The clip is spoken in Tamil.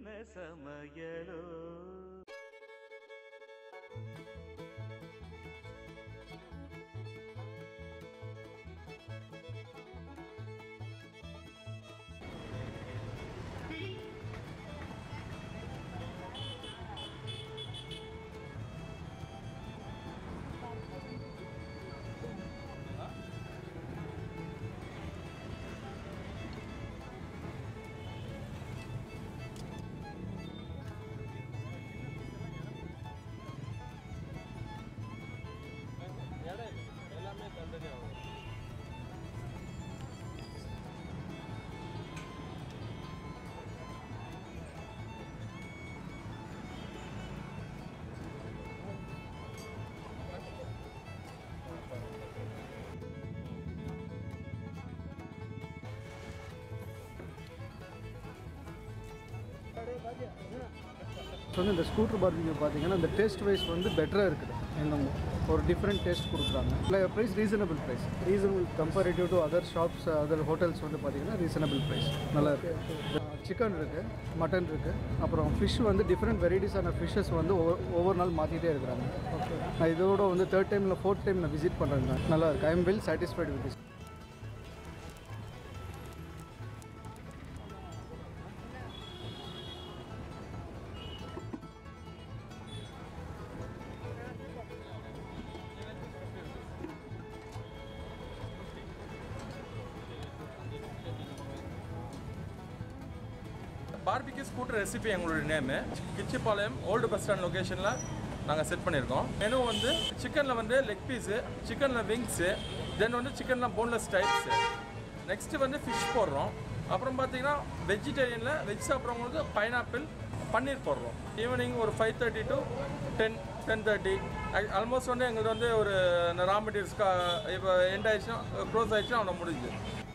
என்ன சமையலோ எல்லாமே தண்டனையாகும் ஸோ வந்து இந்த ஸ்கூட்டர் பார்பிக்யூ பார்த்தீங்கன்னா இந்த டேஸ்ட் வைஸ் வந்து பெட்டராக இருக்குது இன்னும் ஒரு டிஃப்ரெண்ட் டேஸ்ட் கொடுக்குறாங்க இல்லை price reasonable price reasonable comparative to other shops other hotels வந்து பார்த்தீங்கன்னா ரீசனபிள் ப்ரைஸ் நல்லா இருக்குது சிக்கன் இருக்குது மட்டன் இருக்குது அப்புறம் ஃபிஷ் வந்து டிஃப்ரெண்ட் வெரைட்டிஸான ஃபிஷ்ஷஸ் வந்து ஒவ்வொரு ஒவ்வொரு நாள் மாற்றிட்டே இருக்கிறாங்க நான் இதோட வந்து தேர்ட் டைமில் ஃபோர்த் டைம் நான் விசிட் பண்ணுறேங்க நல்லா இருக்குது I am well satisfied with this barbecue scooter recipe எங்களுடைய name Kichipalayam old bus stand லொக்கேஷனில் நாங்கள் செட் பண்ணியிருக்கோம் மெனு வந்து சிக்கனில் வந்து லெக் பீஸு சிக்கனில் விங்ஸு தென் வந்து சிக்கனில் போன்லெஸ் டைப்ஸு நெக்ஸ்ட்டு வந்து ஃபிஷ் போடுறோம் அப்புறம் பார்த்தீங்கன்னா வெஜிடேரியனில் வெஜ் சாப்பிட்றவங்களுக்கு பைனாப்பிள் பன்னீர் போடுறோம் ஈவினிங் ஒரு five thirty to ten ten thirty almost வந்து எங்களுக்கு வந்து ஒரு ரா மெட்டீரியல்ஸ்க்கு இப்போ எண்ட் ஆயிடுச்சுன்னா க்ளோஸ் ஆயிடுச்சுன்னா அவ்வளோ முடிஞ்சு